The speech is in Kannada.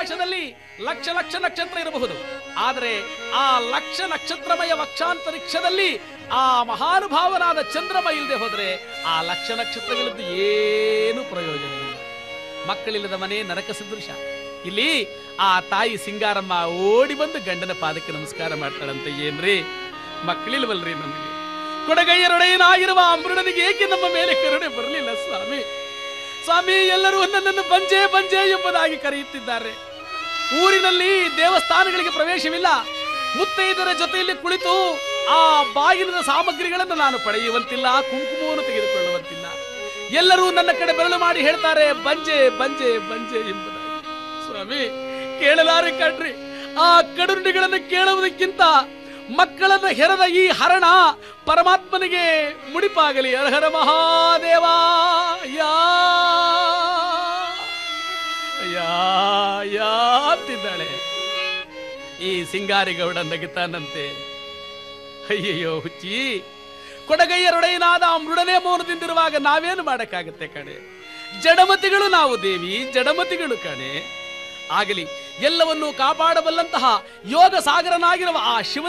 ಆಕಾಶದಲ್ಲಿ ಲಕ್ಷ ಲಕ್ಷ ನಕ್ಷತ್ರ ಇರಬಹುದು ಆದರೆ ಆ ಲಕ್ಷ ನಕ್ಷತ್ರಮಯ ವಕ್ಷಾಂತರಿಕ್ಷದಲ್ಲಿ ಆ ಮಹಾನುಭಾವನಾದ ಚಂದ್ರಮ ಇಲ್ಲದೆ ಹೋದರೆ ಆ ಲಕ್ಷ ನಕ್ಷತ್ರಗಳದ್ದು ಏನು ಪ್ರಯೋಜನವಿಲ್ಲ ಮಕ್ಕಳಿಲ್ಲದ ಮನೆ ನರಕ ಸದೃಶ ಇಲ್ಲಿ ಆ ತಾಯಿ ಸಿಂಗಾರಮ್ಮ ಓಡಿ ಬಂದು ಗಂಡನ ಪಾದಕ್ಕೆ ನಮಸ್ಕಾರ ಮಾಡ್ತಾಳಂತ ಏನ್ರಿ ಮಕ್ಕಳಿಲ್ವಲ್ರಿ ನಮಗೆ ಕೊಡಗೈಯರೊಡೆಯನಾಗಿರುವ ಅಮೃಣನಿಗೆ ಏಕೆ ನಮ್ಮ ಮೇಲೆ ಕರುಣೆ ಬರಲಿಲ್ಲ ಸ್ವಾಮಿ ಸ್ವಾಮಿ ಎಲ್ಲರೂ ನನ್ನನ್ನು ಬಂಜೆ ಬಂಜೆ ಎಂಬುದಾಗಿ ಕರೆಯುತ್ತಿದ್ದಾರೆ ಊರಿನಲ್ಲಿ ದೇವಸ್ಥಾನಗಳಿಗೆ ಪ್ರವೇಶವಿಲ್ಲ ಮುತ್ತೈದರ ಜೊತೆಯಲ್ಲಿ ಕುಳಿತು ಆ ಬಾಗಿಲದ ಸಾಮಗ್ರಿಗಳನ್ನು ನಾನು ಪಡೆಯುವಂತಿಲ್ಲ ಕುಂಕುಮವನ್ನು ತೆಗೆದುಕೊಳ್ಳುವಂತಿಲ್ಲ ಎಲ್ಲರೂ ನನ್ನ ಕಡೆ ಬೆರಳು ಮಾಡಿ ಹೇಳ್ತಾರೆ ಬಂಜೆ ಬಂಜೆ ಬಂಜೆ ಎಂಬುದಾಗಿ ಸ್ವಾಮಿ ಕೇಳಲಾರೆ ಕಣ್ರಿ ಆ ಕಡುನುಡಿಗಳನ್ನು ಕೇಳುವುದಕ್ಕಿಂತ ಮಕ್ಕಳನ್ನ ಹೆರದ ಈ ಹರಣ ಪರಮಾತ್ಮನಿಗೆ ಮುಡಿಪಾಗಲಿ ಹರಹರ ಮಹಾದೇವ ಯಾ ಯಾ ಯಾ ಅಂತಿದ್ದಾಳೆ ಈ ಸಿಂಗಾರಿಗೌಡ ನಗುತ್ತಾನಂತೆ ಅಯ್ಯಯ್ಯೋ ಹುಚ್ಚಿ ಕೊಡಗೈಯರೊಡೆಯನಾದ ಮೃಡನೇ ಮೌನದಿಂದಿರುವಾಗ ನಾವೇನು ಮಾಡಕ್ಕಾಗತ್ತೆ ಕಣೆ ಜಡಮತಿಗಳು ನಾವು ದೇವಿ ಜಡಮತಿಗಳು ಕಣೆ ಆಗಲಿ ಎಲ್ಲವನ್ನೂ ಕಾಪಾಡಬಲ್ಲಂತಹ ಯೋಗ ಸಾಗರನಾಗಿರುವ ಆ ಶಿವ